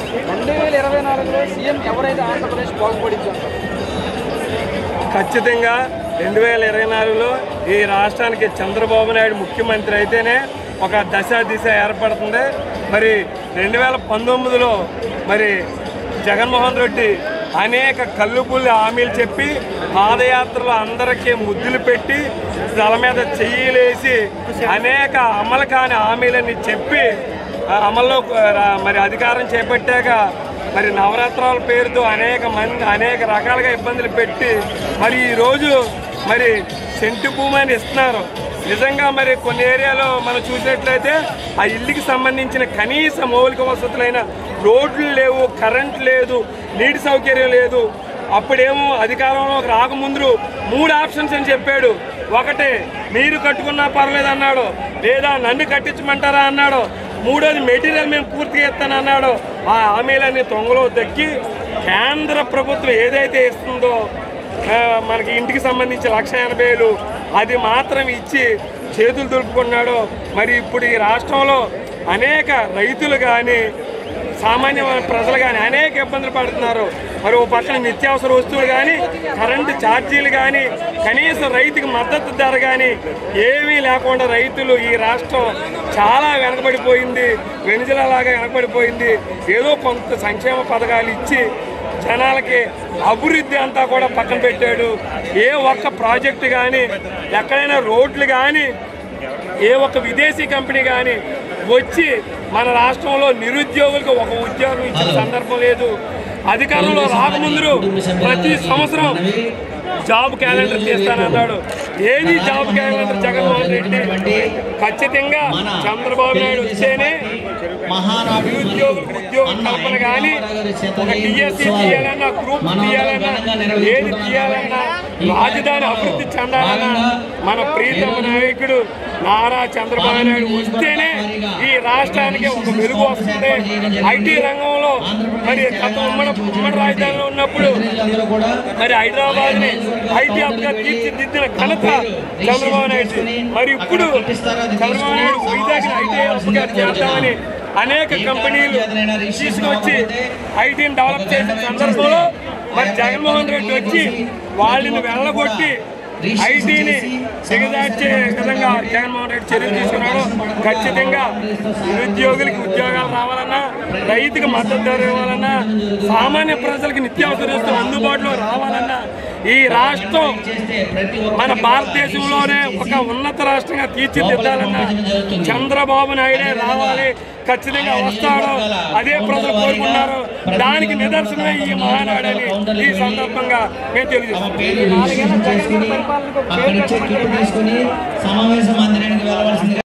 రెండు వేల ఇరవై నాలుగులో సీఎం ఎవరైతే ఆంధ్రప్రదేశ్ బాగుపడింది అంటారు ఖచ్చితంగా రెండు వేల ఇరవై నాలుగులో ఈ రాష్ట్రానికి చంద్రబాబు నాయుడు ముఖ్యమంత్రి అయితేనే ఒక దశ దిశ ఏర్పడుతుంది మరి రెండు వేల పంతొమ్మిదిలో మరి జగన్మోహన్ రెడ్డి అనేక కల్లుపుల్లి హామీలు చెప్పి పాదయాత్రలో అందరికీ ముద్దులు పెట్టి తల మీద చెయ్యిలేసి అనేక అమలు కాని హామీలని చెప్పి ఆ అమల్లో ఆ, మరి అధికారం చేపట్టాక మరి నవరాత్రాల పేరుతో అనేక మంది అనేక రకాలుగా ఇబ్బందులు పెట్టి మరి ఈరోజు మరి సెంటు భూమి అని ఇస్తున్నారు నిజంగా మరి కొన్ని ఏరియాలో మనం చూసినట్లయితే ఆ ఇల్లుకి సంబంధించిన కనీస మౌలిక వసతులైన రోడ్లు లేవు కరెంట్ లేదు నీటి సౌకర్యం లేదు అప్పుడేమో అధికారంలోకి రాకముందు మూడు ఆప్షన్స్ అని చెప్పాడు ఒకటి మీరు కట్టుకున్నా పర్లేదు అన్నాడు లేదా నన్ను కట్టించమంటారా అన్నాడు మూడోది మెటీరియల్ మేము పూర్తిగా ఇస్తానన్నాడు ఆ హామీలన్నీ తొంగలో దక్కి కేంద్ర ప్రభుత్వం ఏదైతే ఇస్తుందో ఆ, మనకి ఇంటికి సంబంధించి లక్ష ఎనభై వేలు అది మాత్రం ఇచ్చి చేతులు దులుపుకున్నాడు మరి ఇప్పుడు ఈ రాష్ట్రంలో అనేక రైతులు కానీ సామాన్యమైన ప్రజలు కానీ అనేక ఇబ్బందులు పడుతున్నారు మరి ఓ పక్కన నిత్యావసర వస్తువులు కానీ కరెంటు ఛార్జీలు కానీ కనీసం రైతుకి మద్దతు ధర కానీ ఏమీ లేకుండా రైతులు ఈ రాష్ట్రం చాలా వెనకబడిపోయింది వెనుజలలాగా వెనకబడిపోయింది ఏదో కొంత సంక్షేమ పథకాలు ఇచ్చి జనాలకి అభివృద్ధి అంతా కూడా పక్కన పెట్టాడు ఏ ఒక్క ప్రాజెక్టు కానీ ఎక్కడైనా రోడ్లు కానీ ఏ ఒక్క విదేశీ కంపెనీ కానీ వచ్చి మన రాష్ట్రంలో నిరుద్యోగులకు ఒక ఉద్యోగం ఇచ్చిన సందర్భం లేదు అధికారంలో రాకముందు ప్రతి సంవత్సరం జాబ్ క్యాలెండర్ తీస్తానన్నాడు ఏది జాబ్ క్యాలెండర్ జగన్మోహన్ రెడ్డి ఖచ్చితంగా చంద్రబాబు నాయుడు వస్తేనే మహానాడు నిరుద్యోగులకు ఉద్యోగం కల్పన కానీ ఒక డిఎస్సి తీయాలన్నా గ్రూప్ తీయాలన్నా ఏది తీయాలన్నా రాజధాని అభివృద్ధి చెందాలన్నా మన ప్రీతమ నాయకుడు నారా చంద్రబాబు నాయుడు వస్తేనే ఈ రాష్ట్రానికి ఒక వెలుగు వస్తుంది ఐటీ రంగంలో మరి గత ఉమ్మడి ఉమ్మడి రాజధానిలో ఉన్నప్పుడు అందరూ కూడా మరి హైదరాబాద్ ని ఐటీ హబ్ గా తీర్చిదిద్దిన ఘనత చంద్రబాబు నాయుడు మరి ఇప్పుడు చంద్రబాబు నాయుడు వైజాగ్ ఐటీ హబ్ గా చేద్దామని అనేక కంపెనీలు తీసుకొచ్చి ఐటీని డెవలప్ చేసిన సందర్భంలో మరి జగన్మోహన్ రెడ్డి వచ్చి వాళ్ళని వెళ్ళగొట్టి ఐటీని దిగజార్చే విధంగా జగన్మోహన్ రెడ్డి చర్యలు తీసుకున్నాడు ఖచ్చితంగా నిరుద్యోగులకి ఉద్యోగాలు రావాలన్నా రైతుకి మద్దతు ధర ఇవ్వాలన్నా సామాన్య ప్రజలకు నిత్యావసర వస్తువులు అందుబాటులో రావాలన్నా ఈ రాష్ట్రం మన భారతదేశంలోనే ఒక ఉన్నత రాష్ట్రంగా తీర్చిదిద్దాలన్నా చంద్రబాబు నాయుడే రావాలి ఖచ్చితంగా వస్తాడు అదే ప్రజలు కోరుకున్నారు దానికి నిదర్శనమే ఈ మహానాడని ఈ సందర్భంగా మేము తెలియజేస్తాం పేరు రిజిస్ట్రేషన్ చేసి అక్కడ ఇచ్చే కిట్ తీసుకుని సమావేశ మందిరానికి వెళ్ళవలసింది